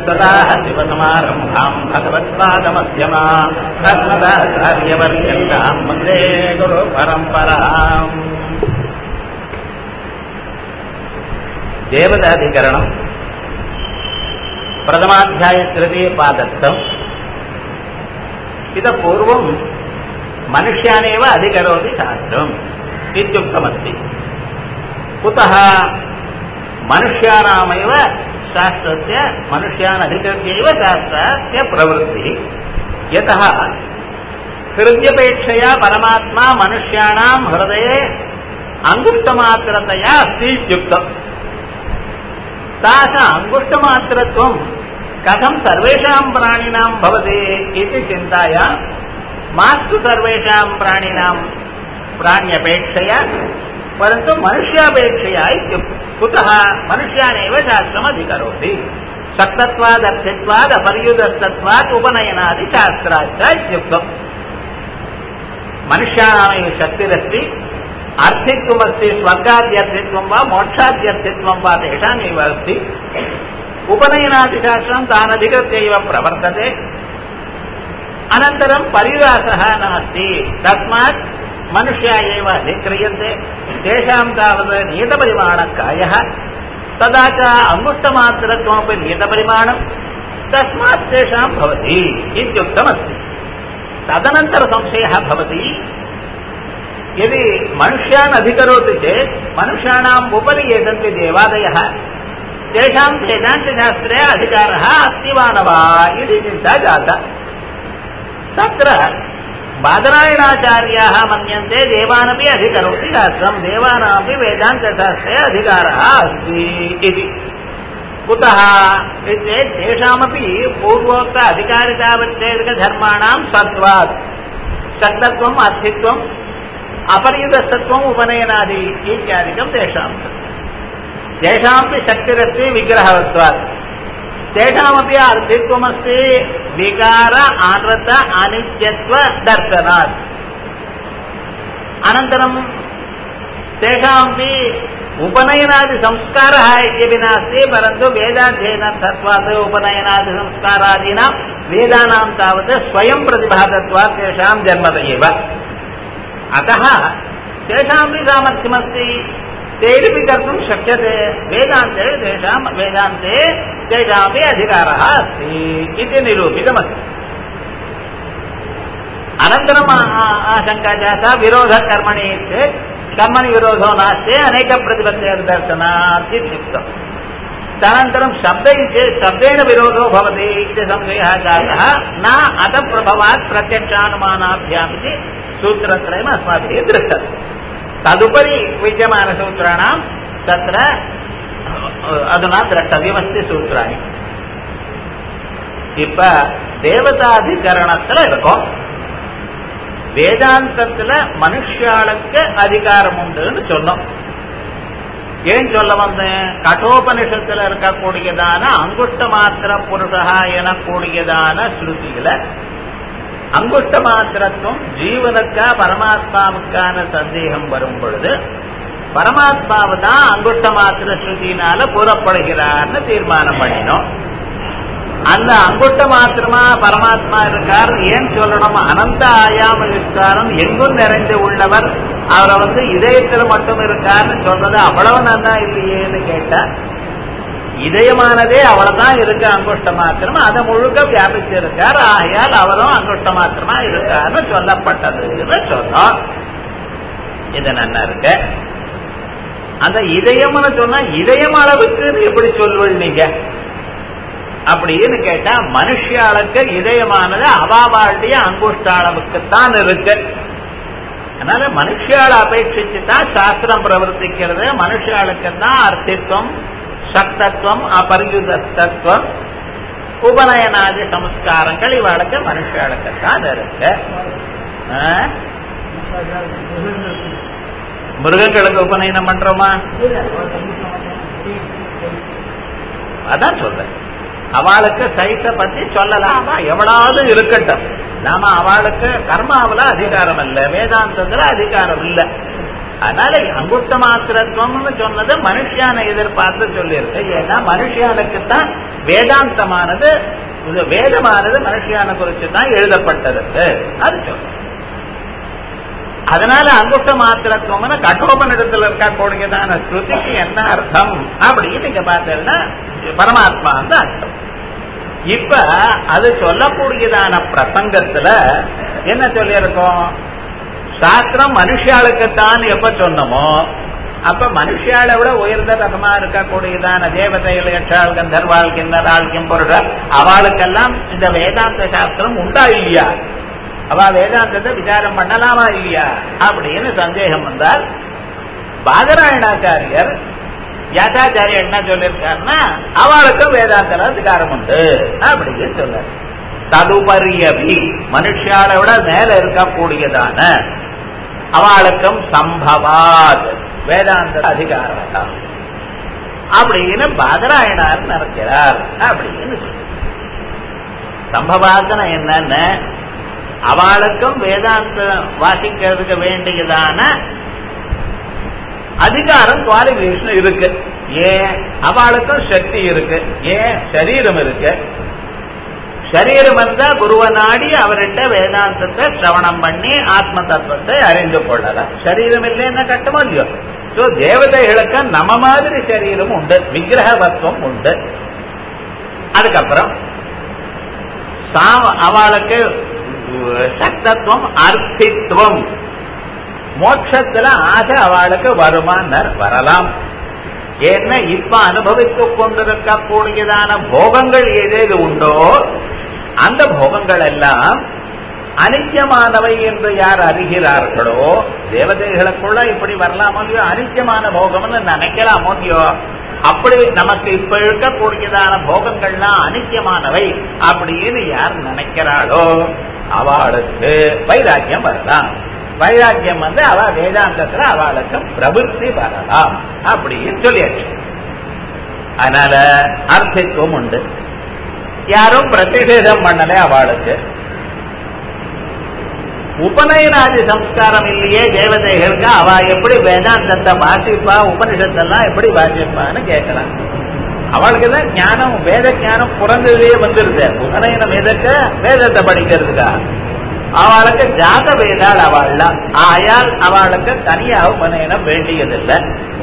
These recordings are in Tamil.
ததாக சிவசமாரம்பாம் பகவத்பாதமத்தியமா கர்மதாச்சாரியவர்யந்தாம் வந்தே குரு பரம்பராம் தேவதாதிகரணம் प्रथमाध्याय तृतीय पादत्तम् इतः पूर्वम् मनुष्यानेव अधिकरोति शास्त्रम् इत्युक्तमस्ति कुतः मनुष्याणामेव शास्त्रस्य मनुष्यान् अधिकृत्यैव शास्त्रस्य प्रवृत्तिः यतः हृद्यपेक्षया परमात्मा मनुष्याणां हृदये अङ्गुष्टमात्रतया अस्ति इत्युक्तम् तास अङ्गुष्टमात्रत्वं कथं सर्वेषां प्राणिनां भवति इति चिन्ताया मास्तु सर्वेषां प्राणिनां प्राण्यपेक्षया परन्तु मनुष्यापेक्षया इत्युक्ते कुतः मनुष्यानेव शास्त्रमधिकरोति शक्तत्वादर्थित्वाद् अपर्युदस्तत्वात् उपनयनादिशास्त्राच्च इत्युक्तम् मनुष्याणामेव शक्तिरस्ति अर्थित्वमस्ति स्वर्गाद्यर्थित्वं वा मोक्षाद्यर्थित्वं वा तेषामेव अस्ति उपनयनादिशास्त्रं तानधिकृत्य एव प्रवर्तते अनन्तरं परिवासः नास्ति तस्मात् मनुष्या एव अधिक्रियन्ते तेषां तावत् नियतपरिमाणकायः तदा च अङ्गुष्टमात्रत्वमपि नियतपरिमाणं तस्मात् तेषां भवति इत्युक्तमस्ति तदनन्तरसंशयः भवति यदि मनुष्यान् अधिकरोति चेत् मनुष्याणाम् उपरि ये सन्ति देवादयः तेषां वेदान्तशास्त्रे अधिकारः अस्ति वा न वा इति चिन्ता जाता तत्र बादरायणाचार्याः मन्यन्ते देवानपि अधिकरोति शास्त्रम् देवानामपि वेदान्तशास्त्रे अधिकारः अस्ति इति कुतः चेत् तेषामपि पूर्वोक्त अधिकारितावच्छेदकधर्माणां सत्त्वात् शक्तत्वम् अर्थित्वम् अपरियुतस्तत्वम् उपनयनादि इत्यादिकं तेषां तेषामपि शक्तिरस्ति विग्रहवत्वात् तेषामपि अर्थित्वमस्ति विकार आनृत अनित्यत्व दर्शनात् अनन्तरं तेषामपि उपनयनादिसंस्कारः इत्यपि नास्ति परन्तु वेदाध्ययनर्थत्वात् उपनयनादिसंस्कारादीनां वेदानां तावत् स्वयं प्रतिभातत्वात् तेषां जन्मत एव अतः तेषामपि सामर्थ्यमस्ति तैरपि कर्तुं शक्यते वेदान्ते तेषां वेदान्ते तेषामपि अधिकारः अस्ति इति निरूपितमस्ति अनन्तरम् आशङ्का जाता विरोधकर्मणि चेत् कर्मणि विरोधो नास्ति अनेकप्रतिपत्तेर्दर्शनात् इत्युक्तम् तदनन्तरं शब्दै चेत् शब्देन विरोधो भवति इति संशयः जातः न अतप्रभवात् प्रत्यक्षानुमानाभ्याम् इति सूत्रत्रयम् अस्माभिः दृष्टम् तदुपरि विद्यमानसूत्राणां तत्र अधुना द्रष्टव्यमस्ति सूत्राणि இப்ப தேவதாதிகரணத்துல இருக்கோம் வேதாந்தத்துல மனுஷாளுக்கு அதிகாரம் உண்டுன்னு சொன்னோம் ஏன் சொல்ல வந்தேன் கட்டோபனிஷத்துல இருக்கக்கூடியதான அங்குஷ்ட மாத்திர புருஷா எனக்கூடியதான ஸ்ருதியில அங்குஷ்ட மாத்திரத்துவம் ஜீவனுக்கா பரமாத்மாவுக்கான சந்தேகம் வரும் பொழுது பரமாத்மாவு தான் அங்குஷ்ட மாத்திர ஸ்ருதியினால கூறப்படுகிறார்னு தீர்மானம் பண்ணினோம் அந்த அங்குஷ்ட மாத்திரமா பரமாத்மா இருக்கார் ஏன் சொல்லணும் அனந்த ஆயாம விஸ்தாரம் எங்கும் நிறைந்து உள்ளவர் அவரை வந்து இதயத்தில் மட்டும் இருக்கார்னு சொல்றது அவ்வளவு நல்லா இல்லையேன்னு கேட்டா இதயமானதே அவ்வளவுதான் இருக்கு அங்குஷ்ட மாத்திரம் அதை முழுக்க வியாபிச்சிருக்கார் ஆகையால் அவரும் அங்குஷ்ட மாத்திரமா இருக்காருன்னு சொல்லப்பட்டதுன்னு சொன்னோம் இது நல்லா இருக்கு அந்த இதயம்னு சொன்னா இதயம் அளவுக்கு எப்படி சொல்வீள் நீங்க அப்படின்னு கேட்டா மனுஷாளுக்கு இதயமானது அவாவாளுடைய அங்குஷ்ட அளவுக்குத்தான் இருக்கு அதனால மனுஷாளை அபேட்சிச்சு தான் சாஸ்திரம் பிரவர்த்திக்கிறது மனுஷாளுக்கு தான் அர்த்தித்வம் சக்தத்துவம் அபரியுதத்துவம் உபநயனாதி சமஸ்காரங்கள் இவளுக்கு மனுஷாளுக்கு தான் இருக்கு மிருகங்களுக்கு உபநயனம் பண்றோமா அதான் சொல்றேன் அவளுக்கு சைத்த பத்தி சொல்லலாமா எவ்வளவு இருக்கட்டும் நாம அவளுக்கு கர்மாவில அதிகாரம் இல்ல வேதாந்தத்துல அதிகாரம் இல்ல அதனால அங்குஷ்ட மாத்திரத்துவம்னு சொன்னது மனுஷியான எதிர்பார்த்து சொல்லியிருக்கு ஏன்னா மனுஷியானுக்கு தான் வேதாந்தமானது இது வேதமானது மனுஷியான குறித்து தான் எழுதப்பட்டது அது சொல்றோம் அதனால அங்குஷ்ட மாத்திரத்துவம்னு கட்டோபனிடத்தில் இருக்கக்கூடியதான ஸ்ருதிக்கு என்ன அர்த்தம் அப்படின்னு நீங்க பார்த்தீங்கன்னா பரமாத்மா வந்து அர்த்தம் இப்ப அது சொல்லக்கூடியதான பிரசங்கத்துல என்ன சொல்லியிருக்கோம் சாஸ்திரம் மனுஷாளுக்குத்தான் எப்ப சொன்னமோ அப்ப மனுஷாளை விட உயர்ந்த ரகமா இருக்கக்கூடியதான தேவதைகள் எட்டாள் கந்தர்வாள் கிண்ணறாள் கிம்பொருள் அவளுக்கெல்லாம் இந்த வேதாந்த சாஸ்திரம் உண்டா இல்லையா அவ வேதாந்தத்தை விசாரம் பண்ணலாமா இல்லையா அப்படின்னு சந்தேகம் வந்தால் பாதராயணாச்சாரியர் யாத்தாச்சாரியர் என்ன சொல்லியிருக்காருன்னா அவளுக்கும் வேதாந்தல அதிகாரம் உண்டு அப்படின்னு சொல்றாரு ததுபரியபி மனுஷால விட மேல இருக்கக்கூடியதான அவளுக்கும் சம்பவாத் வேதாந்த அதிகாரம் அப்படின்னு பாதராயணார் நினைக்கிறார் அப்படின்னு சம்பவாசனை என்னன்னு அவளுக்கும் வேதாந்த வாசிக்கிறதுக்கு வேண்டியதான அதிகாரம் குவாலிபிகேஷன் இருக்கு ஏன் அவளுக்கும் சக்தி இருக்கு ஏன் சரீரம் இருக்கு சரீரம் இருந்தா குருவ நாடி அவர்கிட்ட வேதாந்தத்தை சிரவணம் பண்ணி ஆத்ம தத்துவத்தை அறிந்து கொள்ளலாம் சரீரம் இல்லைன்னா கட்டமோ இல்லையோ சோ தேவதைகளுக்கு நம்ம மாதிரி சரீரம் உண்டு விக்கிரகவத்துவம் உண்டு அதுக்கப்புறம் அவளுக்கு சக்தத்துவம் அர்த்தித்துவம் மோட்சத்துல ஆசை அவளுக்கு வருமானர் வரலாம் ஏன்னா இப்ப அனுபவித்துக் கொண்டிருக்கக்கூடியதான போகங்கள் ஏதேது உண்டோ அந்த போகங்கள் எல்லாம் அனித்தியமானவை என்று யார் அறிகிறார்களோ தேவதைகளுக்குள்ள இப்படி வரலாமோ இல்லையோ அனித்தியமான போகம்னு நினைக்கலாமோ இல்லையோ அப்படி நமக்கு இப்ப இருக்கக்கூடியதான போகங்கள்லாம் அனித்தியமானவை அப்படின்னு யார் நினைக்கிறாளோ அவளுக்கு வைராக்கியம் வரலாம் வைராக்கியம் வந்து அவ வேதாந்தத்துல அவளுக்கு பிரபுத்தி வரலாம் அப்படின்னு சொல்லியாச்சு அதனால அர்த்தத்துவம் உண்டு யாரும் பிரதிஷேதம் பண்ணல அவளுக்கு உபநயனாதி சம்ஸ்காரம் இல்லையே தேவதைகளுக்கு அவ எப்படி வேதாந்தத்தை வாசிப்பா உபனிஷத்தெல்லாம் எப்படி வாசிப்பான்னு கேட்கலாம் அவளுக்கு தான் ஞானம் வேத ஞானம் பிறந்ததுலயே வந்துருது உபநயனம் எதற்க வேதத்தை படிக்கிறதுக்கா அவளுக்கு ஜாத வேதாள் அவள்லாம் ஆயால் அவளுக்கு தனியா உபநயனம் வேண்டியதில்லை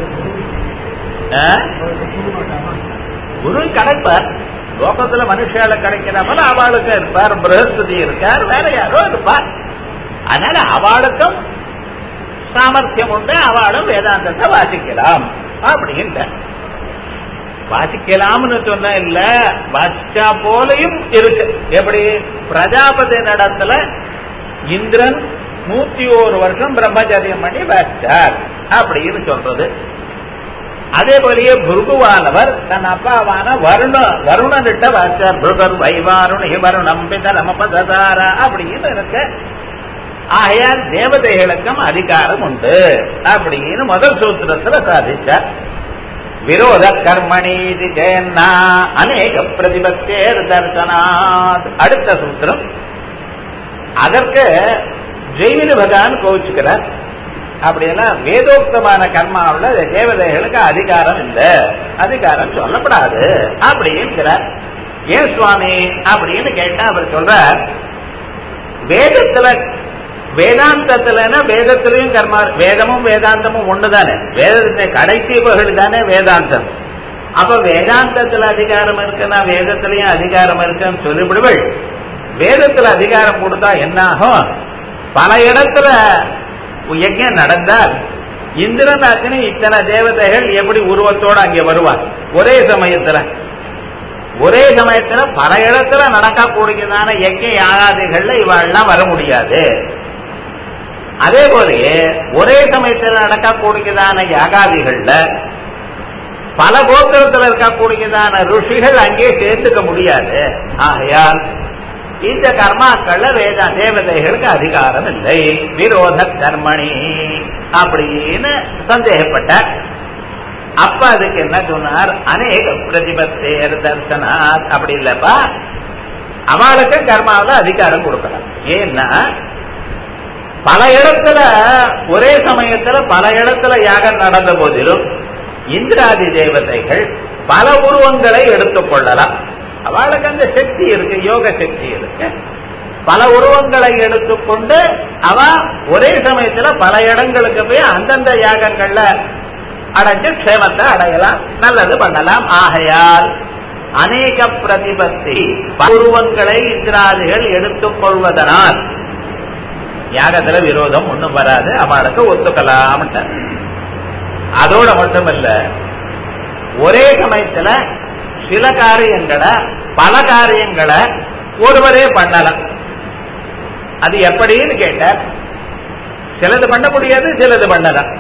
குரு கிடைப்பார் லோகத்துல மனுஷால கிடைக்கிற போல அவளுக்கு இருப்பார் பிரகஸ்பதி இருக்கார் வேற யாரோ இருப்பார் அதனால அவளுக்கும் சாமர்த்தியம் உண்டு அவளும் வேதாந்தத்தை வாசிக்கலாம் அப்படின்ட்டு வாசிக்கலாம்னு சொன்ன இல்ல வாசிச்சா போலையும் இருக்கு எப்படி பிரஜாபதி நடத்துல இந்திரன் நூத்தி ஒரு வருஷம் பிரம்மச்சரியம் பண்ணி வாசிச்சார் அப்படின்னு சொல்றது அதே போலயே புருகுவானவர் தன் அப்பாவான வருண வருணனிட்ட வாசிச்சார் புருகர் வைவாருணி வருணம் பிதரமபதார அப்படின்னு இருக்கு ஆகையால் தேவதைகளுக்கும் அதிகாரம் உண்டு அப்படின்னு முதல் சூத்திரத்துல சாதிச்சார் விரோத கர்மணீதி ஜெயன்னா அநேக பிரதிபத்தேர் தர்சனாத் அடுத்த சூத்திரம் அதற்கு ஜெய்மினி பகவான் கோவிச்சுக்கிறார் அப்படியெல்லாம் வேதோக்தமான கர்மாவில் தேவதைகளுக்கு அதிகாரம் இல்லை அதிகாரம் சொல்லப்படாது அப்படிங்கிறார் ஏன் சுவாமி அப்படின்னு கேட்டா அவர் சொல்றார் வேதத்துல வேதாந்தத்துலன்னா வேதத்திலையும் கர்மா வேதமும் வேதாந்தமும் ஒண்ணுதானே வேதத்தை கடைசி பகுதி தானே வேதாந்தம் அப்ப வேதாந்தத்துல அதிகாரம் இருக்குன்னா வேதத்திலையும் அதிகாரம் இருக்குன்னு சொல்லிவிடுவள் வேதத்துல அதிகாரம் கொடுத்தா என்ன ஆகும் பல இடத்துல யஜ்யம் நடந்தால் இந்திரன் அக்னி இத்தனை தேவதைகள் எப்படி உருவத்தோட அங்கே வருவார் ஒரே சமயத்துல ஒரே சமயத்துல பல இடத்துல நடக்கக்கூடியதான யஜ்ய யாகாதிகள்ல இவாள்லாம் வர முடியாது அதே போல ஒரே சமயத்தில் நடக்கக்கூடியதான யாகாதிகள்ல பல கோத்திரத்தில் இருக்கக்கூடியதான ருஷிகள் அங்கே சேர்த்துக்க முடியாது ஆகையால் இந்த கர்மாக்கள்ல வேத தேவதைகளுக்கு அதிகாரம் இல்லை விரோத கர்மணி அப்படின்னு சந்தேகப்பட்டார் அப்ப அதுக்கு என்ன சொன்னார் அநேக பிரதிபத்தேர் தர்சனாத் அப்படி இல்லப்பா அவளுக்கு கர்மாவில் அதிகாரம் கொடுக்கலாம் ஏன்னா பல இடத்துல ஒரே சமயத்துல பல இடத்துல யாகம் நடந்த போதிலும் இந்திராதி தேவதைகள் பல உருவங்களை எடுத்துக் கொள்ளலாம் அவளுக்கு அந்த சக்தி இருக்கு யோக சக்தி இருக்கு பல உருவங்களை எடுத்துக்கொண்டு அவ ஒரே சமயத்துல பல இடங்களுக்கு போய் அந்தந்த யாகங்கள்ல அடைஞ்சு க்ஷேமத்தை அடையலாம் நல்லது பண்ணலாம் ஆகையால் அநேக பிரதிபத்தி உருவங்களை இந்திராதிகள் எடுத்துக்கொள்வதனால் யாகத்துல விரோதம் ஒண்ணும் வராது அவளுக்கு ஒத்துக்கலாம் அதோட மட்டுமல்ல ஒரே சமயத்துல சில காரியங்களை பல காரியங்களை ஒருவரே பண்ணலாம் அது எப்படின்னு கேட்டார் சிலது பண்ண முடியாது சிலது பண்ணலாம்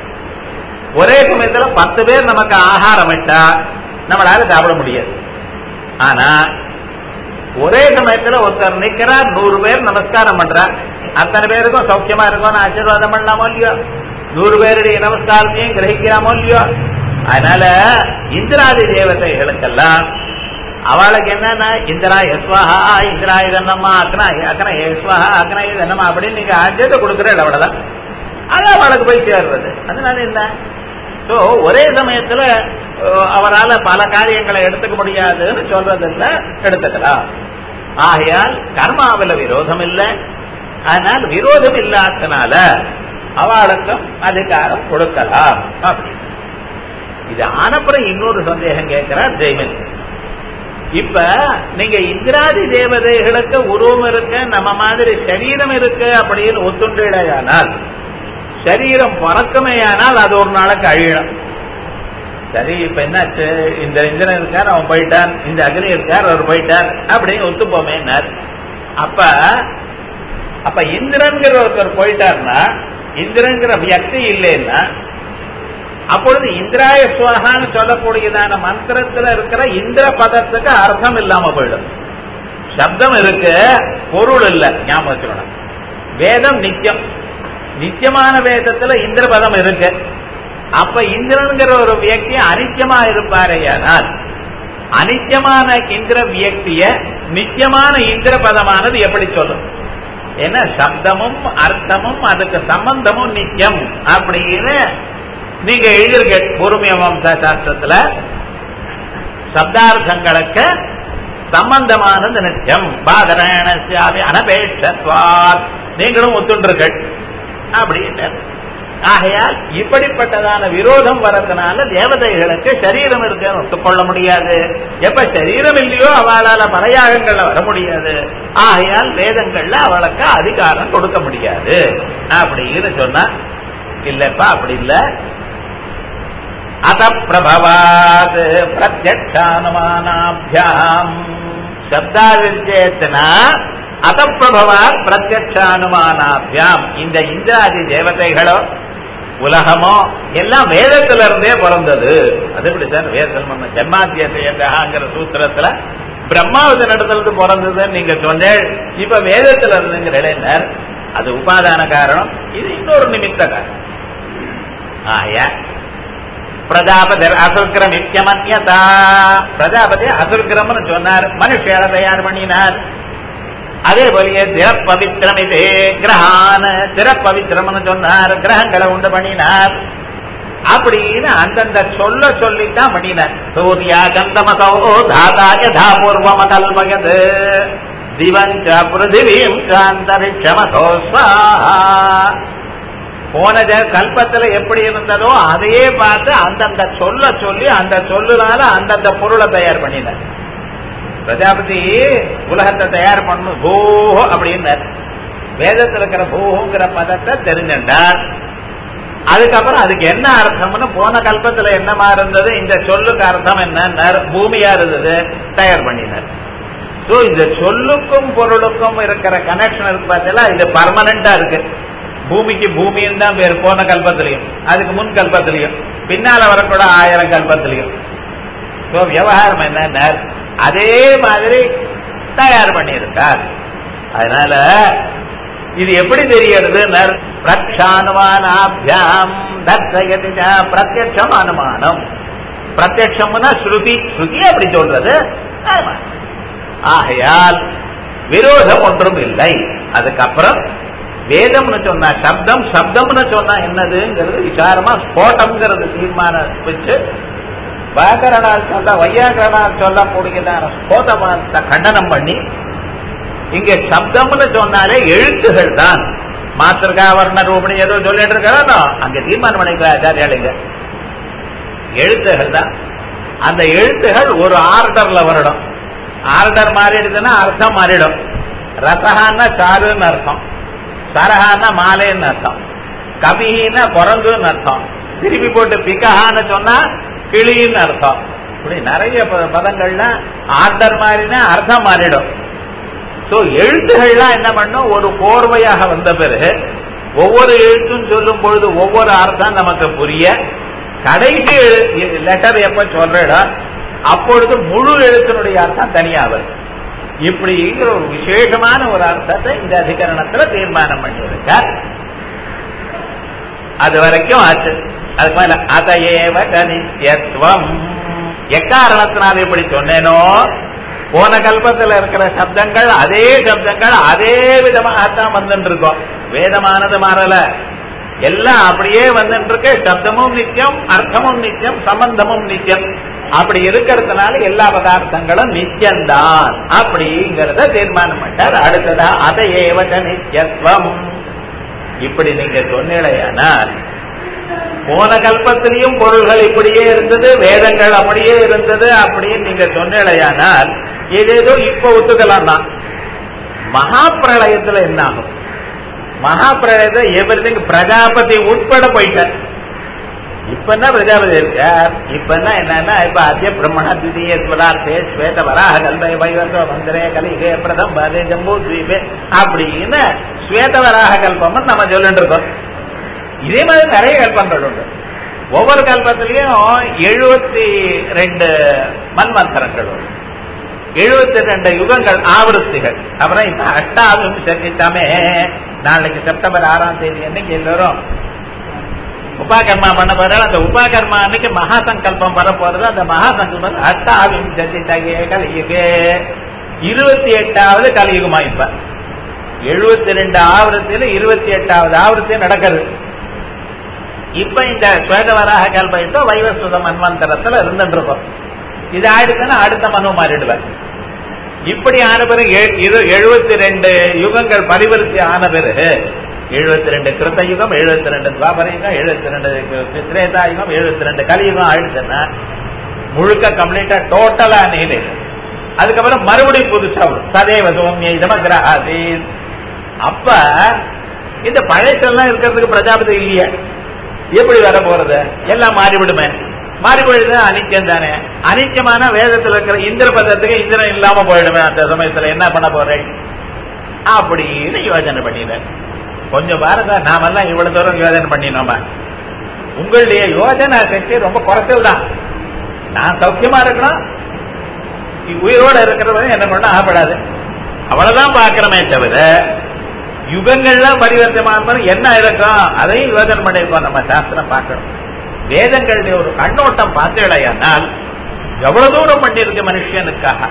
ஒரே சமயத்துல பத்து பேர் நமக்கு ஆகாரம் இட்டா நம்மளால சாப்பிட முடியாது ஆனா ஒரே சமயத்துல ஒருத்தர் நிக்கிறார் நூறு பேர் நமஸ்காரம் பண்றார் அத்தனை பேருக்கும் சௌக்கியமா இருக்கும்னு ஆசீர்வாதம் பண்ணலாமோ இல்லையோ நூறு பேருடைய நமஸ்காரத்தையும் கிரகிக்கலாமோ இல்லையோ அதனால இந்திராதி தேவதைகளுக்கெல்லாம் அவளுக்கு என்னன்னா இந்திரா எஸ்வாஹா இந்திரா இதன்னம்மா அக்கனா அக்கனா எஸ்வாஹா அக்கனா இதன்னம்மா அப்படின்னு நீங்க ஆஜ்யத்தை கொடுக்குற அவ்வளவுதான் அது அவளுக்கு போய் சேர்றது அதனால என்ன சோ ஒரே சமயத்துல அவரால் பல காரியங்களை எடுத்துக்க முடியாதுன்னு சொல்றதில்ல எடுத்துக்கலாம் ஆகையால் கர்மாவில் விரோதம் இல்லை ஆனால் விரோதம் இல்லாதனால அவளுக்கும் அதிகாரம் கொடுக்கலாம் அப்படின்னு இது ஆனப்புறம் இன்னொரு சந்தேகம் கேட்கிறார் ஜெய்மன் இப்ப நீங்க இந்திராதி தேவதைகளுக்கு உருவம் இருக்கு நம்ம மாதிரி சரீரம் இருக்கு அப்படின்னு ஒத்துண்டேயானால் சரீரம் பறக்குமேயானால் அது ஒரு நாளைக்கு அழியணும் சரி இப்ப என்னாச்சு இந்த இந்திரன் இருக்கார் அவன் போயிட்டான் இந்த அக்னி இருக்கார் அவர் போயிட்டார் அப்படின்னு ஒத்துப்போமே அப்ப அப்ப இந்திரன்கிற ஒருத்தர் போயிட்டார்னா இந்திரங்கிற வியக்தி இல்லைன்னா அப்பொழுது இந்திராய சுவகான்னு சொல்லக்கூடியதான மந்திரத்துல இருக்கிற இந்திர பதத்துக்கு அர்த்தம் இல்லாம போயிடும் சப்தம் இருக்கு பொருள் இல்ல ஞாபகம் வச்சுக்கணும் வேதம் நித்தியம் நித்தியமான வேதத்துல இந்திர பதம் இருக்கு அப்ப இந்திரன்கிற ஒரு வியக்தி அனித்தியமா இருப்பாரையானால் அனித்தியமான இந்திர வியக்திய நித்தியமான இந்திர பதமானது எப்படி சொல்லும் ஏன்னா சப்தமும் அர்த்தமும் அதுக்கு சம்பந்தமும் நித்தியம் அப்படின்னு நீங்க எழுதிருக்க பூர்வீய வம்ச சாஸ்திரத்துல சப்தார்த்தங்களுக்கு சம்பந்தமானது நித்தியம் பாதராயணசியாமி அனபேட்சத்வாத் நீங்களும் ஒத்துன்றீர்கள் அப்படின்னு ஆகையால் இப்படிப்பட்டதான விரோதம் வரதுனால தேவதைகளுக்கு சரீரம் இருக்குன்னு ஒத்துக்கொள்ள முடியாது எப்ப சரீரம் இல்லையோ அவளால பலயாகங்கள்ல வர முடியாது ஆகையால் வேதங்கள்ல அவளுக்கு அதிகாரம் கொடுக்க முடியாது அப்படின்னு சொன்னா இல்லப்பா அப்படி இல்ல அத பிரபவாத் பிரத்யக்ஷானுமானாபியாம் சப்தாதிச்சேத்தனா அத பிரபவாத் பிரத்யக்ஷானுமானாபியாம் இந்த இந்திராதி தேவதைகளோ உலகமோ எல்லாம் வேதத்துல இருந்தே பிறந்தது அது எப்படி சார் வேதத்தில் நம்ம ஜன்மாத்தியத்தைங்கிற சூத்திரத்துல பிரம்மாவதி நடத்துறது பிறந்ததுன்னு நீங்க சொன்னேன் இப்ப வேதத்துல இருந்துங்கிற இளைஞர் அது உபாதான காரணம் இது இன்னொரு நிமித்த காரணம் ஆயா பிரஜாபதி அசுர்கிரம் நித்தியமன்யதா பிரஜாபதி அசுர்கிரம்னு சொன்னார் மனுஷியால தயார் பண்ணினார் அதே போலயே திறப்பவித்திரம் இதே கிரகான திறப்பவித்திரம்னு சொன்னார் கிரகங்களை உண்டு பண்ணினார் அப்படின்னு அந்தந்த சொல்ல சொல்லித்தான் பண்ணினார் சூர்யா கந்தமசோ தாதா யதா பூர்வம கல்மயது திவஞ்ச பிருத்திவீம் சாந்தரிஷமசோ போன கல்பத்துல எப்படி இருந்ததோ அதையே பார்த்து அந்தந்த சொல்ல சொல்லி அந்த சொல்லுனால அந்தந்த பொருளை தயார் பண்ணினார் பிரஜாபதி உலகத்தை தயார் பண்ணணும் பூ அப்படின்னார் வேதத்தில் இருக்கிற பூங்கிற பதத்தை தெரிஞ்சின்றார் அதுக்கப்புறம் அதுக்கு என்ன அர்த்தம்னு போன கல்பத்துல என்னமா இருந்தது இந்த சொல்லுக்கு அர்த்தம் என்ன பூமியா இருந்தது தயார் பண்ணினார் சோ இந்த சொல்லுக்கும் பொருளுக்கும் இருக்கிற கனெக்ஷன் இருக்கு பார்த்தீங்களா இது பர்மனண்டா இருக்கு பூமிக்கு பூமின்னு தான் பேர் போன கல்பத்திலையும் அதுக்கு முன் கல்பத்திலையும் பின்னால வரக்கூட ஆயிரம் கல்பத்திலையும் சோ விவகாரம் என்ன அதே மாதிரி தயார் பண்ணியிருக்கார் அதனால இது எப்படி தெரியறது பிரக்ஷானுமானாபியாம் தர்சயதி பிரத்யட்சம் அனுமானம் பிரத்யட்சம்னா ஸ்ருதி ஸ்ருதி அப்படி சொல்றது ஆகையால் விரோதம் ஒன்றும் இல்லை அதுக்கப்புறம் வேதம்னு சொன்னா சப்தம் சப்தம்னு சொன்னா என்னதுங்கிறது விசாரமா ஸ்போட்டம்ங்கிறது தீர்மானம் வச்சு வியாக்கரணால் சொல்ல வையாக்கரணால் சொல்லக்கூடியதான ஸ்போதமானத்தை கண்டனம் பண்ணி இங்க சப்தம்னு சொன்னாலே எழுத்துகள் தான் மாத்திருக்கா வர்ண ரூபணி ஏதோ சொல்லிட்டு இருக்காரோ அங்க தீர்மானம் பண்ணிக்கிற ஆச்சாரியாளுங்க எழுத்துகள் தான் அந்த எழுத்துகள் ஒரு ஆர்டர்ல வரணும் ஆர்டர் மாறிடுதுன்னா அர்த்தம் மாறிடும் ரசகான்னா சாருன்னு அர்த்தம் சரஹான்னா மாலைன்னு அர்த்தம் கபின்னா குரங்குன்னு அர்த்தம் திருப்பி போட்டு பிகஹான்னு சொன்னா கிளின்னு அர்த்தம் இப்படி நிறைய ப- பதங்கள்ல ஆர்டர் மாறினா அர்த்தம் மாறிடும் சோ எழுத்துகள்லாம் என்ன பண்ணும் ஒரு கோர்வையாக வந்த பிறகு ஒவ்வொரு எழுத்தும் சொல்லும் பொழுது ஒவ்வொரு அர்த்தம் நமக்கு புரிய கடைசி லெட்டர் எப்ப சொல்றடா அப்பொழுது முழு எழுத்தினுடைய அர்த்தம் தனியா வரும் இப்படிங்கிற ஒரு விசேஷமான ஒரு அர்த்தத்தை இந்த அதிகரணத்துல தீர்மானம் பண்ணியிருக்கார் அது வரைக்கும் ஆச்சு அதுக்கு மேல அதையேவ நித்தியத்துவம் எக்காரணத்தினால் இப்படி சொன்னேனோ போன கல்பத்துல இருக்கிற சப்தங்கள் அதே சப்தங்கள் அதே விதமாகத்தான் வந்துட்டு இருக்கோம் வேதமானது மாறல எல்லாம் அப்படியே வந்துட்டு இருக்கு சப்தமும் நித்தியம் அர்த்தமும் நித்தியம் சம்பந்தமும் நித்தியம் அப்படி இருக்கிறதுனால எல்லா பதார்த்தங்களும் நித்தியம்தான் அப்படிங்கறத தீர்மானம் பண்ணார் அடுத்ததா அதை ஏவத நித்தியத்துவம் இப்படி நீங்க சொன்னீடையானால் போன கல்பத்திலையும் பொருள்கள் இப்படியே இருந்தது வேதங்கள் அப்படியே இருந்தது அப்படின்னு நீங்க சொன்னீடையானால் ஏதேதோ இப்ப ஒத்துக்கலாம் தான் மகா பிரளயத்துல என்ன ஆகும் மகா பிரளயத்துல எவ்ரி பிரஜாபதி உட்பட போயிட்டார் இப்ப என்ன பிரஜாபதி இருக்கார் இப்ப என்ன என்னன்னா இப்ப அத்திய பிரம்மண திதிய ஸ்வதார்த்தே ஸ்வேத வராக கல்பை வைவந்தோ மந்திரே கலிகே பிரதம் பதே ஜம்பு தீபே அப்படின்னு ஸ்வேத வராக கல்பம்னு நம்ம சொல்லிட்டு இருக்கோம் இதே மாதிரி நிறைய கல்பங்கள் உண்டு ஒவ்வொரு கல்பத்திலையும் எழுபத்தி ரெண்டு மன்வந்தரங்கள் உண்டு எழுபத்தி ரெண்டு யுகங்கள் ஆவருத்திகள் அப்புறம் இப்ப அஷ்டாவும் சந்தித்தாமே நாளைக்கு செப்டம்பர் ஆறாம் தேதி அன்னைக்கு எல்லாரும் உபாகர்மா பண்ண போற அந்த உபாகர்மா அன்னைக்கு மகா சங்கல்பம் வர போறது அந்த மகா சங்கல்பம் அஷ்டாவும் சந்தித்தகே கலியுகே இருபத்தி எட்டாவது கலியுகமா இப்ப எழுபத்தி ரெண்டு ஆவரத்தில இருபத்தி எட்டாவது ஆவரத்தி நடக்கிறது இப்ப இந்த ஸ்வேதவராக கல்பயிட்டோ வைவஸ்வத மன்வந்தரத்துல இருந்துட்டு இருக்கோம் இது ஆயிடுச்சுன்னா அடுத்த மனு மாறிடுவார் இப்படி ஆன பிறகு எழுபத்தி ரெண்டு யுகங்கள் பரிவர்த்தி ஆன பிறகு எழுபத்தி ரெண்டு கிருத்த யுகம் எழுபத்தி ரெண்டு துவாபர யுகம் எழுபத்தி ரெண்டு திரேதா யுகம் எழுபத்தி ரெண்டு கலியுகம் ஆயிடுச்சுன்னா முழுக்க கம்ப்ளீட்டா டோட்டலா நீலு அதுக்கப்புறம் மறுபடியும் புதுசா வரும் சதேவ சோமிய இதமகிராசி அப்ப இந்த பழையசெல்லாம் இருக்கிறதுக்கு பிரஜாபதி இல்லையே எப்படி வர போறது எல்லாம் மாறிவிடுமே மாறி போயிடுது அனித்தியம் தானே அனித்தியமான வேதத்துல இருக்கிற இந்திர பதத்துக்கு இந்திரன் இல்லாம போயிடுமே அந்த சமயத்துல என்ன பண்ண போறேன் அப்படின்னு யோசனை பண்ணிடுறேன் கொஞ்சம் பாருங்க நாமெல்லாம் இவ்வளவு தூரம் யோசனை பண்ணினோமா உங்களுடைய யோஜனை சக்தி ரொம்ப குறைச்சல் தான் நான் சௌக்கியமா இருக்கணும் உயிரோட இருக்கிறவங்க என்ன பண்ண ஆகப்படாது அவ்வளவுதான் பாக்குறமே தவிர யுகங்கள்லாம் பரிவர்த்தமான என்ன இருக்கும் அதையும் யோசனை பண்ணிருக்கோம் நம்ம சாஸ்திரம் பார்க்கணும் வேதங்களுடைய ஒரு கண்ணோட்டம் பார்த்தேடையானால் எவ்வளவு தூரம் பண்ணிருக்கு மனுஷனுக்காக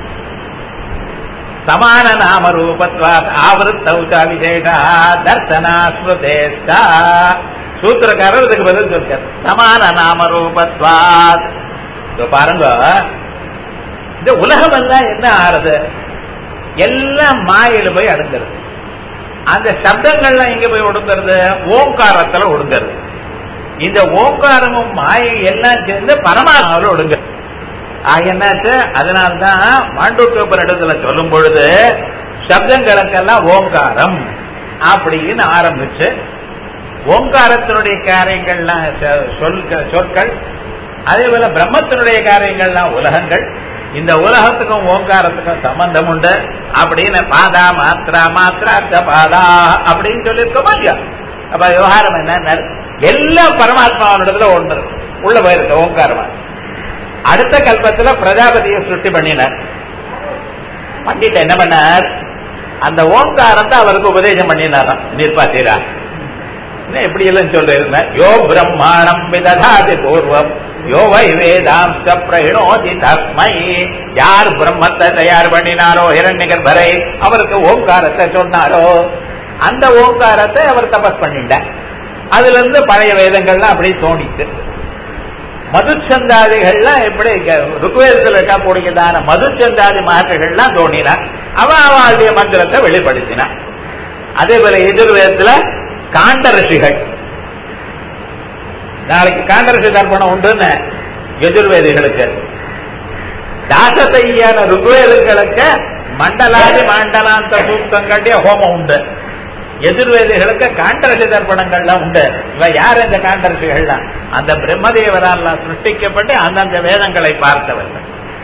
சமான நாம ரூபத்வாத் ஆவருத்த விசேஷா தர்சனா ஸ்ருதேஷ்டா சூத்திரக்காரர் இதுக்கு பதில் சொல்றார் சமான நாம ரூபத்வாத் பாருங்க இந்த உலகம் எல்லாம் என்ன ஆறுது எல்லாம் மாயில போய் அடங்குறது அந்த சப்தங்கள்லாம் எங்க போய் ஒடுங்கிறது ஓங்காரத்துல ஒடுங்கிறது இந்த ஓங்காரமும் மாயை எல்லாம் சேர்ந்து பரமாத்மாவில் ஒடுங்க என்னாச்சு அதனால்தான் மாண்டூக்கோப்பர் இடத்துல சொல்லும் பொழுது சப்தங்களுக்கெல்லாம் ஓங்காரம் அப்படின்னு ஆரம்பிச்சு ஓங்காரத்தினுடைய காரியங்கள்லாம் சொற்கள் அதே போல பிரம்மத்தினுடைய காரியங்கள்லாம் உலகங்கள் இந்த உலகத்துக்கும் ஓங்காரத்துக்கும் சம்பந்தம் உண்டு அப்படின்னு பாதா மாத்ரா மாத்ரா பாதா அப்படின்னு சொல்லியிருக்கோமா இல்லையா அப்ப விவகாரம் என்ன எல்லாம் பரமாத்மாவனிடத்துல ஒன்று உள்ள போயிருக்கு ஓங்காரமா அடுத்த கல்பத்துல பிரஜாபதியை சுட்டி பண்ணினார் பண்ணிட்டு என்ன பண்ணார் அந்த ஓங்காரத்தை அவருக்கு உபதேசம் பண்ணினாராம் நிர்பாத்தீரா எப்படி எல்லாம் சொல்லிருந்தேன் யோ பிரம்மாணம் விததாதி பூர்வம் யோ வை வேதாம்ச பிரகிணோதி தஸ்மை யார் பிரம்மத்தை தயார் பண்ணினாரோ இரண்யகர் வரை அவருக்கு ஓங்காரத்தை சொன்னாரோ அந்த ஓங்காரத்தை அவர் தபஸ் பண்ணிட்டார் அதுல இருந்து பழைய வேதங்கள்லாம் அப்படி தோணித்து மதுச்சந்தாதிகள்லாம் எப்படி ருக்வேதத்தில் இருக்கக்கூடியதான மதுச்சந்தாதி மகர்கள்லாம் தோணினா அவ அவளுடைய மந்திரத்தை வெளிப்படுத்தினா அதே போல எதிர்வேதத்துல காண்ட ரிஷிகள் நாளைக்கு காண்டரசி தர்ப்பணம் உண்டுன்னு எதிர்வேதிகளுக்கு தாசத்தையான ருக்வேதங்களுக்கு மண்டலாதி மண்டலாந்த சூக்தம் கட்டிய ஹோமம் உண்டு எதிர்வேதிகளுக்கு காண்டரசி தர்ப்பணங்கள்லாம் உண்டு இவ யார் இந்த காண்டரசிகள்லாம் அந்த பிரம்மதேவரால் சிருஷ்டிக்கப்பட்டு அந்தந்த வேதங்களை பார்த்தவர்கள்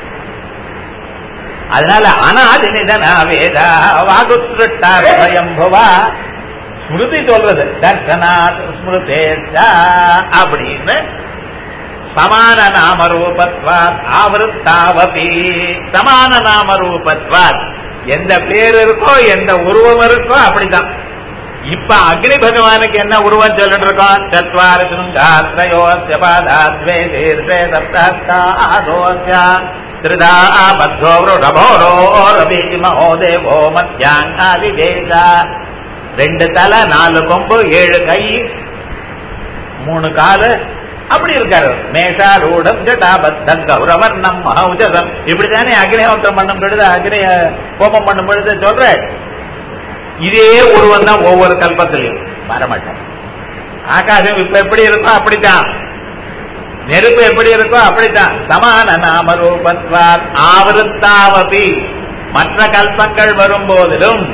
அதனால அனாதினிதனா வேதா வாகுஸ்ருட்டா ஸ்வயம்புவா ஸ்மிருதி சொல்றது தர்சனாத் ஸ்மிருதேஷா அப்படின்னு சமான நாமரூபத்வாத் ஆவருத்தாவபி சமான நாமரூபத்வாத் எந்த பேர் இருக்கோ எந்த உருவம் இருக்கோ அப்படிதான் இப்ப அக்னி பகவானுக்கு என்ன உருவம் சொல்லிட்டு இருக்கோம் சத்வார சிருங்காத்ரயோஸ்ய பாதாத்வே தீர்வே சப்தாஸ்தாதோஸ்ய திருதா மத்வோ ரபோரோ ரவி மகோ தேவோ மத்தியாங்காதி தேசா ரெண்டு தலை நாலு கொம்பு ஏழு கை மூணு காலு அப்படி இருக்காரு மேஷா ரூடம் ஜட்டாபத்தம் கௌரவர்ணம் மகௌஜதம் இப்படித்தானே அக்னிஹோத்திரம் பண்ணும் பொழுது அக்னிய கோபம் பண்ணும் பொழுது சொல்ற இதே உருவம் தான் ஒவ்வொரு கல்பத்திலையும் வரமாட்டேன் ஆகாசம் இப்ப எப்படி இருக்கோ அப்படித்தான் நெருப்பு எப்படி இருக்கோ அப்படித்தான் சமான நாம ரூபத்வாத் ஆவருத்தாவபி மற்ற கல்பங்கள் வரும்போதிலும்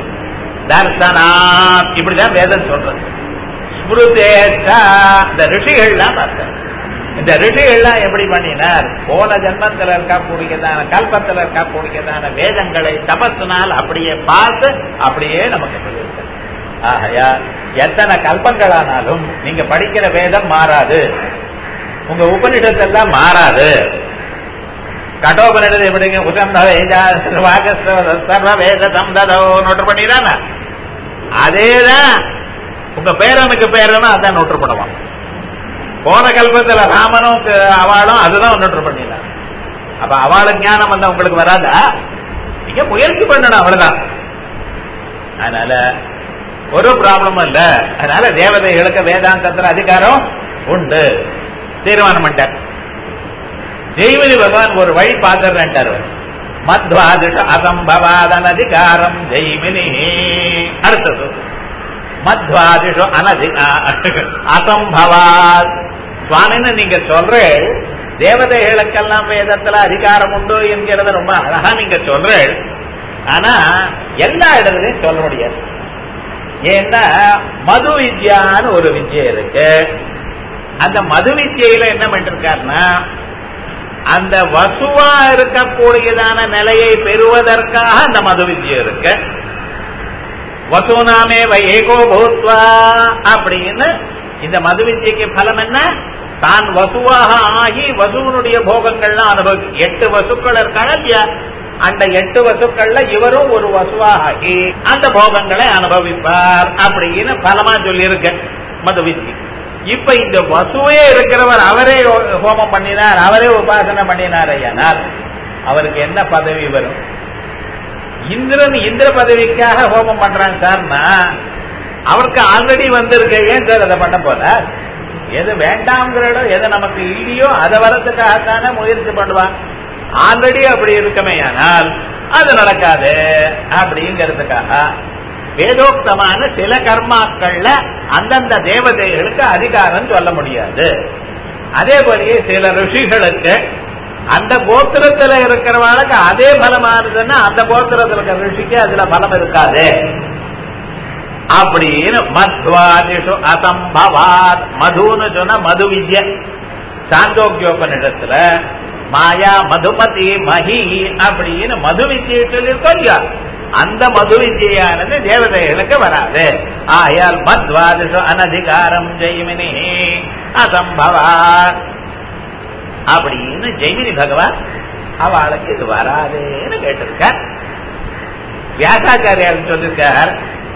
தர்சனாத் இப்படிதான் வேதம் சொல்றது ஸ்மிருதேஷா இந்த ரிஷிகள்லாம் பார்த்தேன் இந்த ரிஷிகள்லாம் எப்படி பண்ணினார் போன ஜென்மத்தில் இருக்கக்கூடியதான கல்பத்தில் இருக்கக்கூடியதான வேதங்களை தபத்தினால் அப்படியே பார்த்து அப்படியே நமக்கு சொல்லியிருக்க ஆகையா எத்தனை கல்பங்களானாலும் நீங்க படிக்கிற வேதம் மாறாது உங்க உபனிஷத்தெல்லாம் மாறாது கடோபனிடது எப்படிங்க உசந்தவாக சர்வ வேத சந்ததோ நோட்டு பண்ணிடானா அதேதான் உங்க பேரனுக்கு பேரனும் அதான் நோட்டு பண்ணுவான் போன கல்பத்துல ராமனும் அவளும் அதுதான் நோட்டு பண்ணிடலாம் அப்ப அவளுக்கு ஞானம் வந்தா உங்களுக்கு வராதா நீங்க முயற்சி பண்ணணும் அவ்வளவுதான் அதனால ஒரு ப்ராப்ளமும் இல்ல அதனால தேவதைகளுக்கு வேதாந்தத்துல அதிகாரம் உண்டு தீர்மானம் பண்ணிட்டார் ஜெய்மினி பகவான் ஒரு வழி பார்த்துட்டாரு மத்வாதிஷ அசம்பவாதன் அதிகாரம் ஜெய்மினி அடுத்தது மத்வாதிஷு அனதி அசம்பவாத் சுவாமின்னு நீங்க சொல்ற தேவதைகளுக்கெல்லாம் வேதத்துல அதிகாரம் உண்டு என்கிறத ரொம்ப அழகா நீங்க சொல்ற ஆனா எல்லா இடத்துலையும் சொல்ல முடியாது ஏன்னா மது வித்யான்னு ஒரு வித்யை இருக்கு அந்த மது வித்யில என்ன பண்ணிருக்காருன்னா அந்த வசுவா இருக்கக்கூடியதான நிலையை பெறுவதற்காக அந்த மது வித்யை இருக்கு வசூனாமே ஏகோ பூத்வா அப்படின்னு இந்த மது வித்யக்கு பலம் என்ன தான் வசுவாக ஆகி வசுவனுடைய போகங்கள்லாம் அனுபவி எட்டு வசுக்கள் இருக்காங்க இல்லையா அந்த எட்டு வசுக்கள்ல இவரும் ஒரு வசுவாக ஆகி அந்த போகங்களை அனுபவிப்பார் அப்படின்னு பலமா சொல்லியிருக்க மது வித்யை இப்ப இந்த வசுவே இருக்கிறவர் அவரே ஹோமம் பண்ணினார் அவரே உபாசனை பண்ணினார் ஐயானால் அவருக்கு என்ன பதவி வரும் இந்திரன் இந்திர பதவிக்காக ஹோமம் பண்றாங்க சார்னா அவருக்கு ஆல்ரெடி வந்திருக்க ஏன் சார் அதை பண்ண போல எது வேண்டாம்ங்கிற இடம் எது நமக்கு இல்லையோ அதை வரதுக்காகத்தானே முயற்சி பண்ணுவான் ஆல்ரெடி அப்படி இருக்குமே ஆனால் அது நடக்காது அப்படிங்கிறதுக்காக வேதோக்தமான சில கர்மாக்கள்ல அந்தந்த தேவதைகளுக்கு அதிகாரம் சொல்ல முடியாது அதே போலயே சில ரிஷிகளுக்கு அந்த கோத்திரத்துல இருக்கிறவங்களுக்கு அதே பலமா இருந்ததுன்னா அந்த கோத்திரத்துல இருக்கிற ரிஷிக்கு அதுல பலம் இருக்காது அப்படின்னு மத்வாதிஷு அசம்பவாத் மதுன்னு சொன்னா மது வித்ய சாந்தோக்கியோபனிடத்துல மாயா மதுமதி மகி அப்படின்னு மது வித்தியை சொல்லியிருக்கோம் இல்லையா அந்த மது வித்தியானது தேவதைகளுக்கு வராது ஆயால் மத்வாதிஷு அனதிகாரம் ஜெய்மினி அசம்பவாத் அப்படின்னு ஜெய்மினி பகவான் அவளுக்கு இது வராதுன்னு கேட்டிருக்கார் வியாசாச்சாரியார் சொல்லிருக்கார்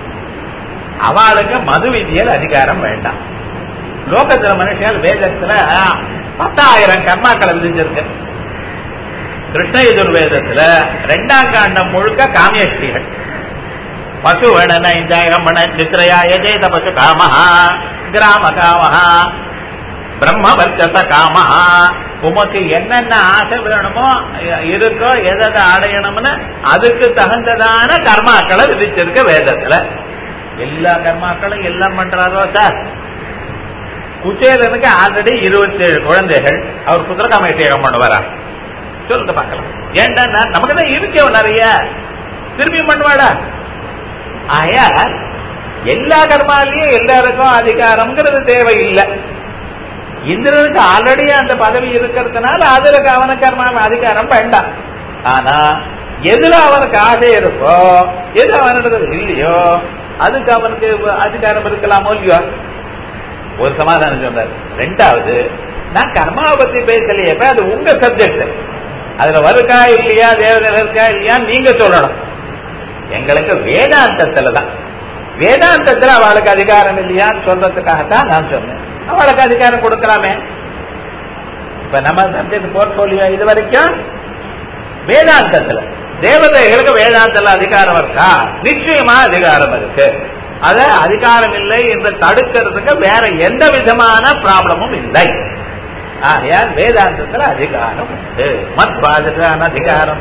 அவளுக்கு மது விதியல் அதிகாரம் வேண்டாம் லோகத்துல மனுஷன் வேதத்துல பத்தாயிரம் கர்மாக்களை விதிஞ்சிருக்கு கிருஷ்ண எதிர்வேதத்துல ரெண்டாம் காண்டம் முழுக்க காமியஸ்திகள் பசு வேணன இந்தாயகமண சித்திரையா எஜேத பசு காமஹா கிராம காமஹா பிரம்ம வர்ச்சச காமஹா உமக்கு என்னென்ன ஆசை வேணுமோ இருக்கோ எதை அடையணும்னு அதுக்கு தகுந்ததான கர்மாக்களை விதிச்சிருக்க வேதத்துல எல்லா கர்மாக்களும் எல்லாம் பண்றாரோ சார் குச்சேலனுக்கு ஆல்ரெடி இருபத்தி ஏழு குழந்தைகள் அவர் குதிரகாமேட்டியகம் பண்ணுவாரா சொல்லுங்க பார்க்கலாம் ஏன்டா நமக்கு தான் இருக்கோ நிறைய திரும்பி பண்ணுவாடா ஆயா எல்லா கர்மாலையும் எல்லாருக்கும் அதிகாரம்ங்கிறது தேவையில்லை இந்திரனுக்கு ஆல்ரெடி அந்த பதவி இருக்கிறதுனால அதுல அவனுக்கு கர்மா அதிகாரம் வேண்டாம் ஆனா எதுல அவனுக்கு ஆசை இருக்கோ எது அவனிடத்துல இல்லையோ அதுக்கு அவனுக்கு அதிகாரம் இருக்கலாமோ இல்லையோ ஒரு சமாதானம் சொன்னார் ரெண்டாவது நான் கர்மாவை பத்தி பேசலையே அது உங்க சப்ஜெக்ட் அதுல வருக்கா இல்லையா தேவதையில இருக்கா இல்லையா நீங்க சொல்லணும் எங்களுக்கு வேதாந்தத்துல தான் வேதாந்தத்துல அவளுக்கு அதிகாரம் இல்லையான்னு சொல்றதுக்காகத்தான் நான் சொன்னேன் அவளுக்கு அதிகாரம் கொடுக்கலாமே இப்ப நம்ம சப்ஜெக்ட் போர்ட்போலியோ இது வரைக்கும் வேதாந்தத்துல தேவதைகளுக்கு வேதாந்தத்துல அதிகாரம் இருக்கா நிச்சயமா அதிகாரம் இருக்கு அத அதிகாரம் இல்லை என்று தடுக்கிறதுக்கு வேற எந்த விதமான ப்ராப்ளமும் இல்லை ஆகையால் வேதாந்தத்துல அதிகாரம் உண்டு மத் பாதுகான அதிகாரம்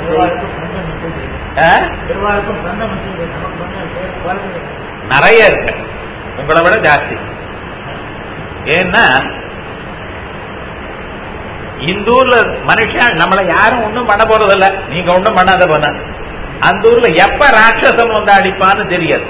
நிறைய இருக்கு உங்களை விட ஜாஸ்தி ஏன்னா இந்த ஊர்ல மனுஷன் நம்மளை யாரும் ஒண்ணும் பண்ண போறதில்ல நீங்க ஒண்ணும் பண்ணாத போன அந்த ஊர்ல எப்ப ராட்சசம் வந்து அடிப்பான்னு தெரியாது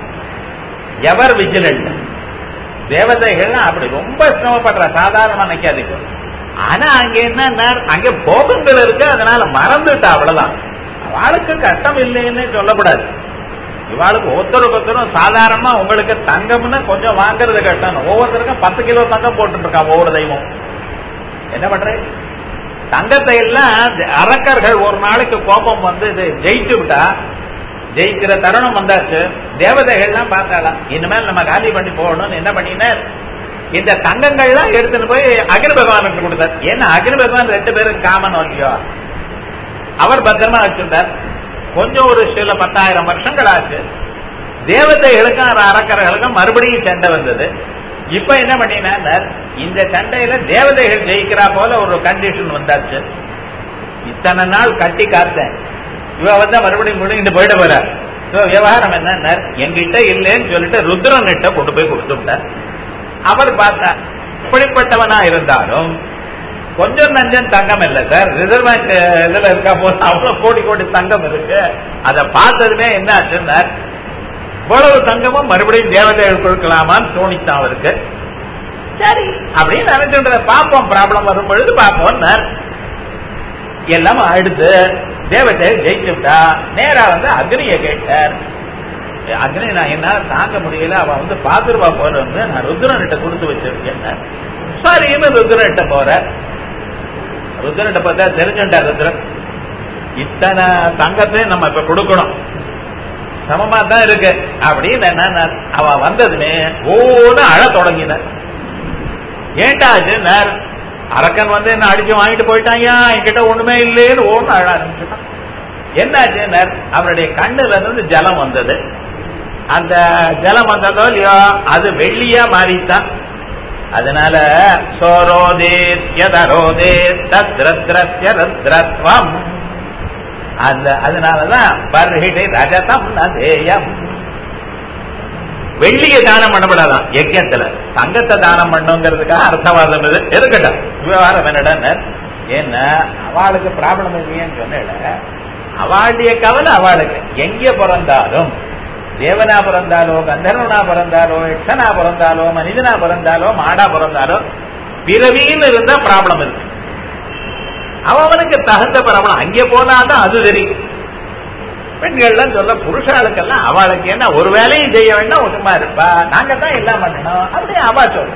எவர் விஜிலண்ட் தேவதைகள் அப்படி ரொம்ப சிரமப்படுற சாதாரணமா நினைக்காதீங்க ஆனா அங்க என்ன அங்க போகங்கள் இருக்கு அதனால மறந்துட்டா அவ்வளவுதான் அவளுக்கு கஷ்டம் இல்லைன்னு சொல்லக்கூடாது இவாளுக்கு ஒருத்தருக்கு ஒருத்தரும் சாதாரணமா உங்களுக்கு தங்கம்னு கொஞ்சம் வாங்குறது கஷ்டம் ஒவ்வொருத்தருக்கும் பத்து கிலோ தங்கம் போட்டு இருக்கா ஒவ்வொரு தெய்வம் என்ன பண்ற தங்கத்தை எல்லாம் அரக்கர்கள் ஒரு நாளைக்கு கோபம் வந்து இது ஜெயிச்சு விட்டா ஜெயிக்கிற தருணம் வந்தாச்சு தேவதைகள்லாம் பார்த்தாலாம் இனிமேல் நம்ம காலி பண்ணி போகணும்னு என்ன பண்ணினார் இந்த தங்கங்கள்லாம் எடுத்துட்டு போய் அக்னி பகவானுக்கு கொடுத்தார் ஏன்னா அக்னி பகவான் ரெண்டு பேரும் காமன் இல்லையோ அவர் பத்திரமா வச்சிருந்தார் கொஞ்சம் ஒரு சில பத்தாயிரம் வருஷங்கள் ஆச்சு தேவதைகளுக்கும் அரக்கர்களுக்கும் மறுபடியும் சண்டை வந்தது இப்ப என்ன பண்ணினார் இந்த சண்டையில தேவதைகள் ஜெயிக்கிறா போல ஒரு கண்டிஷன் வந்தாச்சு இத்தனை நாள் கட்டி காத்தேன் இவ வந்தா மறுபடியும் முடிங்கிட்டு போயிட போற விவகாரம் என்ன என்கிட்ட இல்லைன்னு சொல்லிட்டு ருத்ரன் கிட்ட கொண்டு போய் கொடுத்து விட்டார் அவர் பார்த்தா இப்படிப்பட்டவனா இருந்தாலும் கொஞ்சம் நஞ்சம் தங்கம் இல்ல சார் ரிசர்வ் பேங்க் இதுல இருக்கா போது அவ்வளவு கோடி கோடி தங்கம் இருக்கு அதை பார்த்ததுமே என்ன ஆச்சுன்னார் இவ்வளவு தங்கமும் மறுபடியும் தேவதைகள் கொடுக்கலாமான்னு தோணித்தான் அவருக்கு சரி அப்படின்னு நினைச்சுன்ற பாப்போம் ப்ராப்ளம் வரும் பொழுது பார்ப்போம் எல்லாம் அடுத்து தேவதை ஜெயிச்சுட்டா நேரா வந்து அக்னியை கேட்டார் அக்னி நான் என்னால தாங்க முடியல அவ வந்து பாத்துருவா போல வந்து நான் ருத்ரன்கிட்ட கொடுத்து வச்சிருக்கேன் சரின்னு ருத்ரன்கிட்ட போற ருத்ரன்கிட்ட பார்த்தா தெரிஞ்சுட்டா ருத்ரன் இத்தனை தங்கத்தையும் நம்ம இப்ப கொடுக்கணும் சமமா தான் இருக்கு அப்படின்னு என்ன அவ வந்ததுமே ஓன்னு அழ தொடங்கின ஏண்டாச்சு அரக்கன் வந்து என்ன அடிச்சு வாங்கிட்டு போயிட்டாங்க என்கிட்ட ஒண்ணுமே இல்லைன்னு ஓன்னு அழ ஆரம்பிச்சுட்டான் என்னாச்சு அவருடைய கண்ணுல இருந்து ஜலம் வந்தது அந்த ஜலம் வந்ததோ இல்லையோ அது வெள்ளியா மாறித்தான் அதனால சோரோதேத்யதரோதே தத்ரத்ரத்ய ரத்ரத்வம் அந்த அதனாலதான் பர்ஹிடை ரஜதம் நதேயம் வெள்ளியை தானம் பண்ணப்படாதான் யஜ்யத்துல தங்கத்தை தானம் பண்ணுங்கிறதுக்காக அர்த்தவாதம் இது இருக்கட்டும் விவகாரம் என்னடா ஏன்னா அவளுக்கு ப்ராப்ளம் இல்லையேன்னு சொன்ன அவளுடைய கவலை அவளுக்கு எங்க பிறந்தாலும் தேவனா பிறந்தாலோ கந்தர்வனா பிறந்தாலோ யக்ஷனா பிறந்தாலோ மனிதனா பிறந்தாலோ மாடா பிறந்தாலோ பிறவின்னு இருந்தா ப்ராப்ளம் இருக்கு அவனுக்கு தகுந்த ப்ராப்ளம் அங்கே போனாதான் அது தெரியும் பெண்கள்லாம் சொல்ல புருஷாளுக்கெல்லாம் அவளுக்கு என்ன ஒரு வேலையும் செய்ய வேண்டாம் ஒட்டுமா இருப்பா நாங்க தான் எல்லாம் பண்ணணும் அப்படி அவா சொல்ல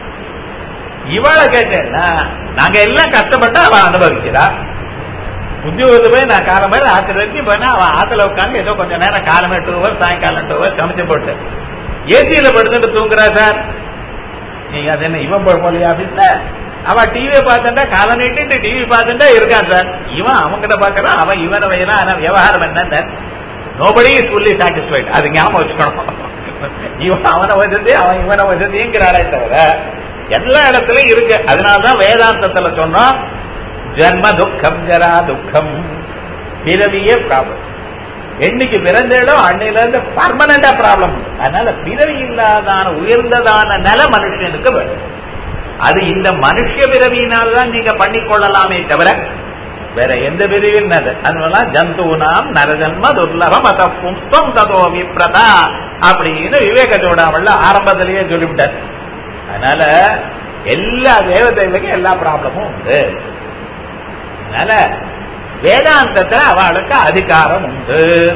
இவாளை கேட்டேன்னா நாங்க எல்லாம் கஷ்டப்பட்டு அவ அனுபவிக்கிறா உத்தியோகத்து போய் நான் காலமே ஆத்துல வரைக்கும் போனா அவன் ஆத்துல உட்காந்து ஏதோ கொஞ்ச நேரம் காலமே டூ ஹவர் சாயங்காலம் டூ ஹவர் சமைச்சு போட்டு ஏசியில படுத்துட்டு தூங்குறா சார் நீங்க அது என்ன இவன் போலியா அப்படின்னு அவ டிவியை பார்த்துட்டா காலை நீட்டிட்டு டிவி பார்த்துட்டா இருக்கான் சார் இவன் அவங்கிட்ட பாக்குறான் அவன் இவனை வையலாம் ஆனா விவகாரம் என்ன நோபடி இஸ் ஃபுல்லி சாட்டிஸ்ஃபைட் அது ஞாபகம் வச்சுக்கணும் இவன் அவனை வசதி அவன் இவனை வசதிங்கிறாளே தவிர எல்லா இடத்துலயும் இருக்கு அதனாலதான் வேதாந்தத்துல சொன்னோம் ஜன்ம துக்கம் ஜரா துக்கம் பிறவியே ப்ராப்ளம் என்னைக்கு பிறந்தேடோ அன்னையில இருந்து பர்மனண்டா ப்ராப்ளம் அதனால பிறவி இல்லாதான உயர்ந்ததான நில மனுஷனுக்கு வேணும் அது இந்த மனுஷ பிறவியினால்தான் நீங்க பண்ணிக்கொள்ளலாமே தவிர வேற எந்த பிரிவில் அதனால ஜந்துனாம் நரஜன்ம துர்லபம் அத பும்ஸ்தம் ததோ விப்ரதா அப்படின்னு விவேக சோடாவல்ல ஆரம்பத்திலேயே சொல்லிவிட்டார் அதனால எல்லா தேவதைகளுக்கும் எல்லா ப்ராப்ளமும் உண்டு அதனால வேதாந்தத்துல அவளுக்கு அதிகாரம் உண்டு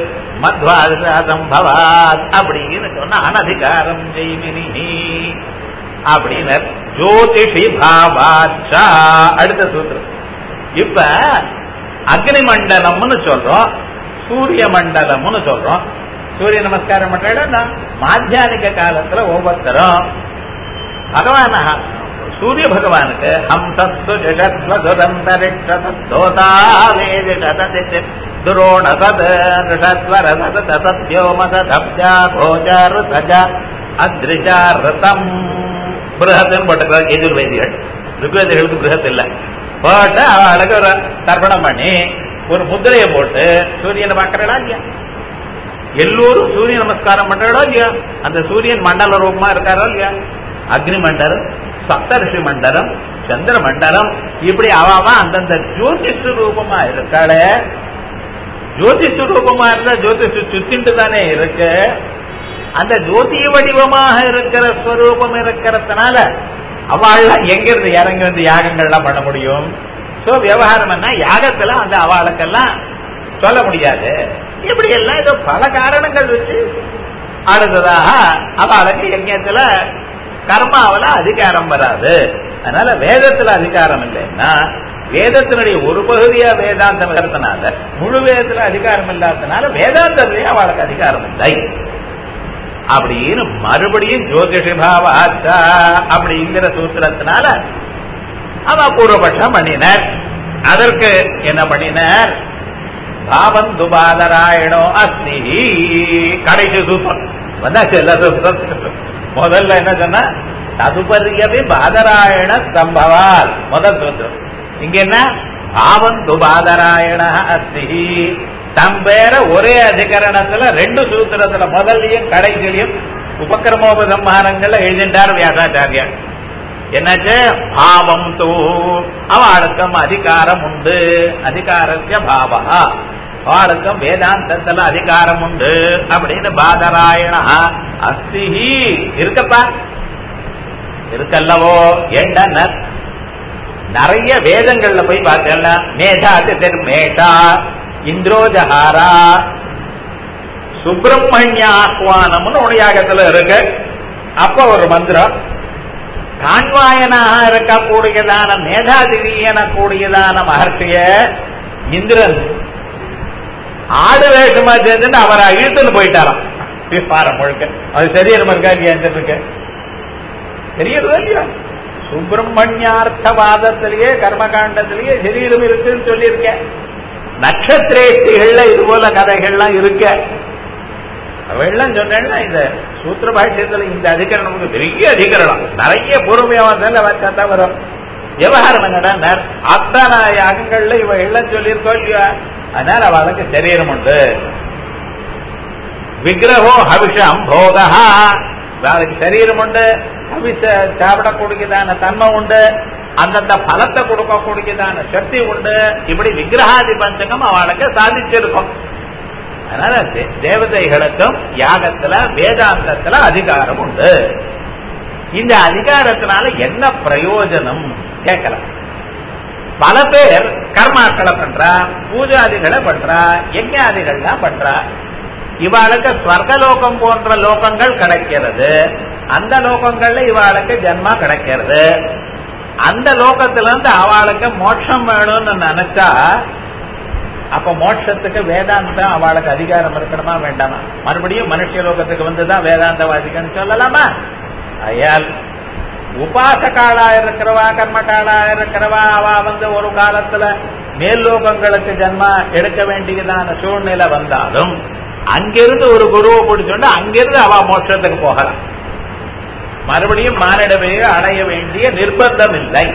மத்வாசம்பவாத் அப்படின்னு சொன்ன அனதிகாரம் ஜெய்மினி அப்படின்னு ஜோதிஷி பாவாச்சா அடுத்த சூத்திரம் இப்ப அக்னி மண்டலம்னு சொல்றோம் சூரிய மண்டலம்னு சொல்றோம் சூரிய நமஸ்காரம் பண்றா மாத்தியானிக காலத்துல ஒவ்வொருத்தரும் பகவான சூரிய பகவானுக்கு ஹம் தத்து ஜஷத்வ துரந்தரிஷதோதா வேதிஷததி துரோண தத் ரிஷத்வர தத் தத்யோம தப்ஜா போஜா ருதஜா அத்ரிஜா ரிதம் பிருகத்துன்னு போட்டுக்கிறார் எதிர்வேதிகள் ருக்வேதிகளுக்கு பிருகத் இல்லை போட்டு அவளுக்கு ஒரு தர்ப்பணம் பண்ணி ஒரு முத்திரையை போட்டு சூரியனை பார்க்கறடா இல்லையா எல்லோரும் சூரிய நமஸ்காரம் பண்றடா இல்லையா அந்த சூரியன் மண்டல ரூபமா இருக்காரோ இல்லையா அக்னி மண்டலம் சப்தரிஷி மண்டலம் சந்திர மண்டலம் இப்படி அவாவா அந்தந்த ஜோதிஷ ரூபமா இருக்காளே ஜோதிஷ ரூபமா இருந்தா ஜோதிஷ சுத்திட்டு தானே இருக்கு அந்த ஜோதிய வடிவமாக இருக்கிற ஸ்வரூபம் இருக்கிறதுனால அவள் எங்க இருந்து இறங்கி வந்து யாகங்கள்லாம் பண்ண முடியும் சோ விவகாரம் என்ன யாகத்துல அந்த அவளுக்கெல்லாம் சொல்ல முடியாது இப்படி எல்லாம் ஏதோ பல காரணங்கள் வச்சு அடுத்ததாக அவளுக்கு யஜ்யத்துல கர்மாவில அதிகாரம் வராது அதனால வேதத்துல அதிகாரம் இல்லைன்னா வேதத்தினுடைய ஒரு பகுதியா வேதாந்தம் இருக்கிறதுனால முழு வேதத்துல அதிகாரம் இல்லாததுனால வேதாந்தத்திலேயே அவளுக்கு அதிகாரம் இல்லை அப்படின்னு மறுபடியும் ஜோதிஷ பாவாச்சா அப்படிங்கிற சூத்திரத்தினால அவ பூர்வபட்சம் பண்ணினார் அதற்கு என்ன பண்ணினார் பாவம் துபாதராயணோ அஸ்தி கடைசி சூத்திரம் வந்தாச்சு எல்லா சூத்திரம் முதல்ல என்ன சொன்னா ததுபரியவே பாதராயண சம்பவால் முதல் சூத்திரம் இங்க என்ன பாவம் துபாதராயண அஸ்தி தம் பேர ஒரே அதிகரணத்துல ரெண்டு சூத்திரத்துல முதல்லையும் கடைசிலையும் உபக்கிரமோபசம்ஹாரங்கள்ல எழுதிட்டார் வியாசாச்சாரியார் என்னாச்சு பாவம் தூ அவளுக்கும் அதிகாரம் உண்டு அதிகாரத்திய பாவா அவளுக்கும் வேதாந்தத்துல அதிகாரம் உண்டு அப்படின்னு பாதராயண அஸ்திஹி இருக்கப்பா இருக்கல்லவோ ஏண்டா நிறைய வேதங்கள்ல போய் பார்த்தேன்னா மேதா மேஷா இந்திரோஜஹாரா சுப்பிரமணியாஹ்வானம்னு ஒரு யாகத்துல இருக்கு அப்ப ஒரு மந்திரம் காண்வாயனாக இருக்கக்கூடியதான மேதாதிரியன கூடியதான மகர்ஷிய இந்திரன் ஆடு வேஷமா சேர்ந்துட்டு அவரை இழுத்துன்னு போயிட்டாராம் பாரு முழுக்க அது சரியமா இருக்கா இல்லையா இருக்கு தெரியறதா இல்லையா சுப்பிரமணியார்த்தவாதத்திலேயே கர்மகாண்டத்திலேயே சரீரம் இருக்குன்னு சொல்லியிருக்கேன் நட்சத்திரேஷ்டிகள்ல இது போல கதைகள்லாம் இருக்க அவெல்லாம் சொன்னா இந்த சூத்திர பாஷ்யத்துல இந்த அதிகரணம் பெரிய அதிகரணம் நிறைய பூர்வவியாசம் வச்சா வரும் விவகாரம் என்னடா அத்தனை யாகங்கள்ல இவ எல்லாம் சொல்லியிருக்கோம் இல்லையா அதனால அவளுக்கு சரீரம் உண்டு விக்கிரகோ ஹவிஷம் போகா அவளுக்கு சரீரம் உண்டு ஹவிஷ சாப்பிடக்கூடியதான தன்மை உண்டு அந்தந்த பலத்தை கொடுக்கக்கூடியதான சக்தி உண்டு இப்படி விக்கிரகாதி பஞ்சகம் அவளுக்கு சாதிச்சிருக்கும் அதனால தேவதைகளுக்கும் யாகத்துல வேதாந்தத்துல அதிகாரம் உண்டு இந்த அதிகாரத்தினால என்ன பிரயோஜனம் கேட்கலாம் பல பேர் கர்மாக்களை பண்றா பூஜாதிகளை பண்றா யஜ்ஞாதிகள்லாம் பண்றா இவாளுக்கு ஸ்வர்கலோகம் போன்ற லோகங்கள் கிடைக்கிறது அந்த லோகங்கள்ல இவாளுக்கு ஜென்மா கிடைக்கிறது அந்த லோகத்துல இருந்து அவளுக்கு மோட்சம் வேணும்னு நினைச்சா அப்ப மோட்சத்துக்கு வேதாந்தம் அவளுக்கு அதிகாரம் இருக்கணுமா வேண்டாமா மறுபடியும் மனுஷ லோகத்துக்கு வந்துதான் வேதாந்தவாதிகன்னு சொல்லலாமா அயால் உபாசகாலா இருக்கிறவா கர்மகாலா இருக்கிறவா அவ வந்து ஒரு காலத்துல மேல் லோகங்களுக்கு ஜன்மா எடுக்க வேண்டியதான சூழ்நிலை வந்தாலும் அங்கிருந்து ஒரு குருவை பிடிச்சோண்டு அங்கிருந்து அவ மோட்சத்துக்கு போகலாம் மறுபடியும் மானிடவையை அடைய வேண்டிய நிர்பந்தம் இல்லை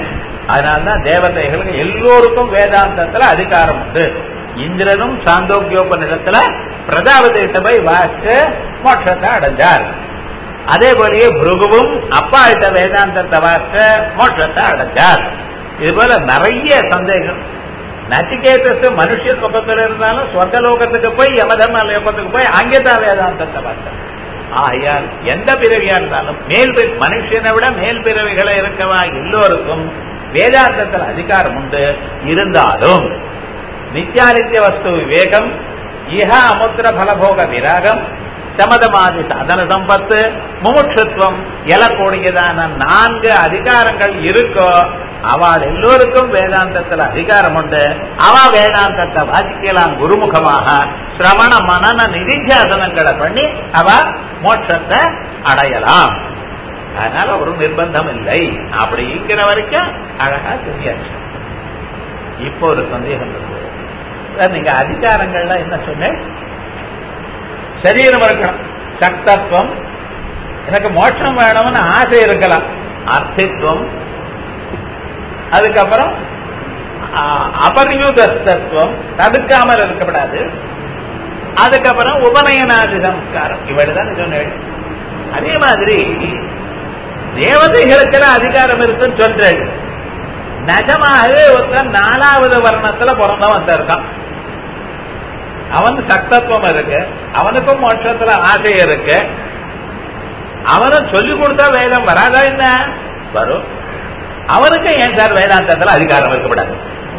அதனால்தான் தேவதைகளுக்கு எல்லோருக்கும் வேதாந்தத்துல அதிகாரம் உண்டு இந்திரனும் சாந்தோக்கியோபனிடத்துல பிரஜாபதிகிட்ட போய் வாசிச்சு மோட்சத்தை அடைஞ்சார் அதே போலயே புருகுவும் அப்பா கிட்ட வேதாந்தத்தை வாசிச்சு மோட்சத்தை அடைஞ்சார் இது போல நிறைய சந்தேகம் நச்சிகேதத்து மனுஷ லோகத்துல இருந்தாலும் சொர்க்கலோகத்துக்கு போய் யமதர்ம லோகத்துக்கு போய் அங்கேதான் வேதாந்தத்தை பார்த்தேன் ஆகையால் எந்த பிறவியா இருந்தாலும் மேல் பிற- மனுஷனை விட மேல் பிறவிகளை இருக்கவா எல்லோருக்கும் வேதாந்தத்தில் அதிகாரம் உண்டு இருந்தாலும் நித்யானித்ய வஸ்து விவேகம் இஹ அமுத்திர பலபோக விராகம் சமதமாதி சாதன சம்பத்து முமுட்சுத்துவம் எழக்கூடியதான நான்கு அதிகாரங்கள் இருக்கோ அவள் எல்லோருக்கும் வேதாந்தத்தில் அதிகாரம் உண்டு அவ வேதாந்தத்தை வாசிக்கலாம் குருமுகமாக சிரவண மனன நிதித்தியாசனங்களை பண்ணி அவ மோட்சத்தை அடையலாம் அதனால ஒரு நிர்பந்தம் இல்லை அப்படிங்கிற வரைக்கும் அழகா தெரியாச்சு இப்போ ஒரு சந்தேகம் இருக்கு சார், நீங்க அதிகாரங்கள்லாம் என்ன சொன்னேன் சரீரம் இருக்கணும் சக்தத்துவம் எனக்கு மோட்சம் வேணும்னு ஆசை இருக்கலாம் அர்த்தித்வம் அதுக்கப்புறம் ஆ, அபரியுதத்துவம் தடுக்காமல் இருக்கக்கூடாது அதுக்கப்புறம் உபநயனாதி சம்ஸ்காரம் இவள்தான் சொன்னேன் அதே மாதிரி தேவதைகளுக்கு அதிகாரம் இருக்குன்னு சொல்றேன் நிஜமாகவே ஒருத்தன் நாலாவது வர்ணத்துல பிறந்தவன் ஒருத்தன் இருக்கான் அவன் சக்தத்துவம் இருக்கு அவனுக்கும் மோட்சத்துல ஆசை இருக்கு அவனும் சொல்லி கொடுத்தா வேதம் வராதா என்ன வரும் அவனுக்கு ஏன் சார் வேதாந்தத்துல அதிகாரம் இருக்கக்கூடாது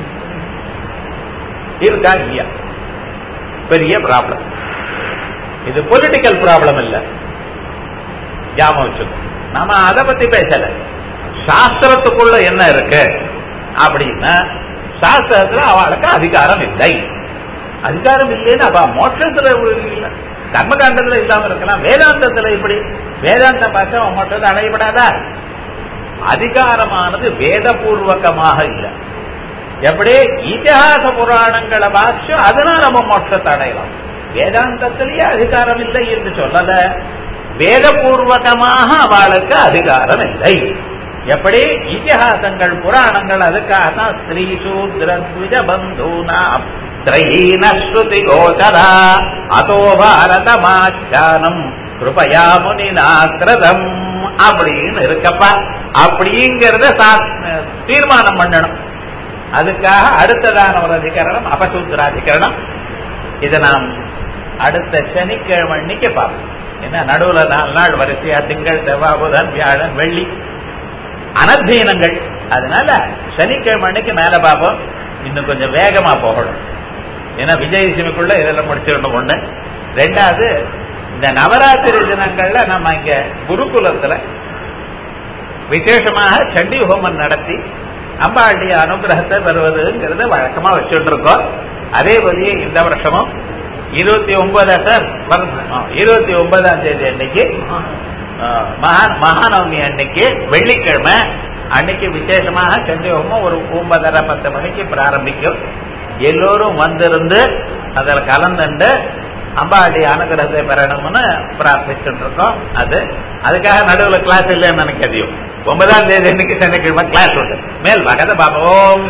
இருக்கா இல்லையா பெரிய ப்ராப்ளம் இது பொலிட்டிக்கல் ப்ராப்ளம் இல்ல ஞாபகம் வச்சுக்கோ நாம அதை பத்தி பேசல சாஸ்திரத்துக்குள்ள என்ன இருக்கு அப்படின்னா சாஸ்திரத்துல அவளுக்கு அதிகாரம் இல்லை அதிகாரம் இல்லைன்னு அப்ப மோட்சத்துல இல்ல கர்மகாண்டத்துல இல்லாம இருக்கலாம் வேதாந்தத்துல இப்படி வேதாந்தம் பார்த்தா அவன் மோட்சத்தை அடையப்படாதா அதிகாரமானது வேதபூர்வகமாக இல்லை எப்படி இதிகாச புராணங்களை வாசிச்சு அதனால நம்ம மோட்சத்தை அடையலாம் வேதாந்தத்திலேயே அதிகாரம் இல்லை என்று சொல்லல வேதபூர்வகமாக அவளுக்கு அதிகாரம் இல்லை எப்படி இதிகாசங்கள் புராணங்கள் அதுக்காக தான் ஸ்ரீ சூத்ரத்விஜ பந்தூனாம் திரயீன ஸ்ருதி கோச்சரா அதோ பாரதமாச்சானம் கிருபயா முனிநாக்கிரதம் அப்படின்னு இருக்கப்பா அப்படிங்கிறத சா- தீர்மானம் பண்ணணும் அதுக்காக அடுத்ததான ஒரு அதிகரணம் அபசூத்திராதிகரணம் இதை நாம் அடுத்த சனிக்கிழமை அன்னைக்கு பார்ப்போம் ஏன்னா நடுவுல நாலு நாள் வரிசையா திங்கள் செவ்வாய் புதன் வியாழன் வெள்ளி அனத்தீனங்கள் அதனால சனிக்கிழமை அன்னைக்கு மேல பார்ப்போம் இன்னும் கொஞ்சம் வேகமா போகணும் ஏன்னா விஜயதசமிக்குள்ள இதெல்லாம் முடிச்சிடணும் ஒண்ணு ரெண்டாவது இந்த நவராத்திரி தினங்கள்ல நம்ம இங்க குருகுலத்துல விசேஷமாக சண்டி ஹோமம் நடத்தி அம்பாளுடைய அனுகிரகத்தை பெறுவதுங்கிறத வழக்கமா வச்சுட்டு இருக்கோம் அதே போலயே இந்த வருஷமும் இருபத்தி ஒன்பதா சார் இருபத்தி ஒன்பதாம் தேதி அன்னைக்கு ஆ, மகா மகாநவமி அன்னைக்கு வெள்ளிக்கிழமை அன்னைக்கு விசேஷமாக சண்டி ஹோமம் ஒரு ஒன்பதரை பத்து மணிக்கு பிராரம்பிக்கும் எல்லோரும் வந்திருந்து அதில் கலந்துண்டு அம்பாடி அனுகிரகத்தை பெறணும்னு பிரார்த்திச்சுட்டு இருக்கோம் அது அதுக்காக நடுவில் கிளாஸ் இல்லைன்னு எனக்கு தெரியும் ஒன்பதாம் தேதி அன்னைக்கு சனிக்கிழமை கிளாஸ் உண்டு மேல் பகத பாபா ஓம்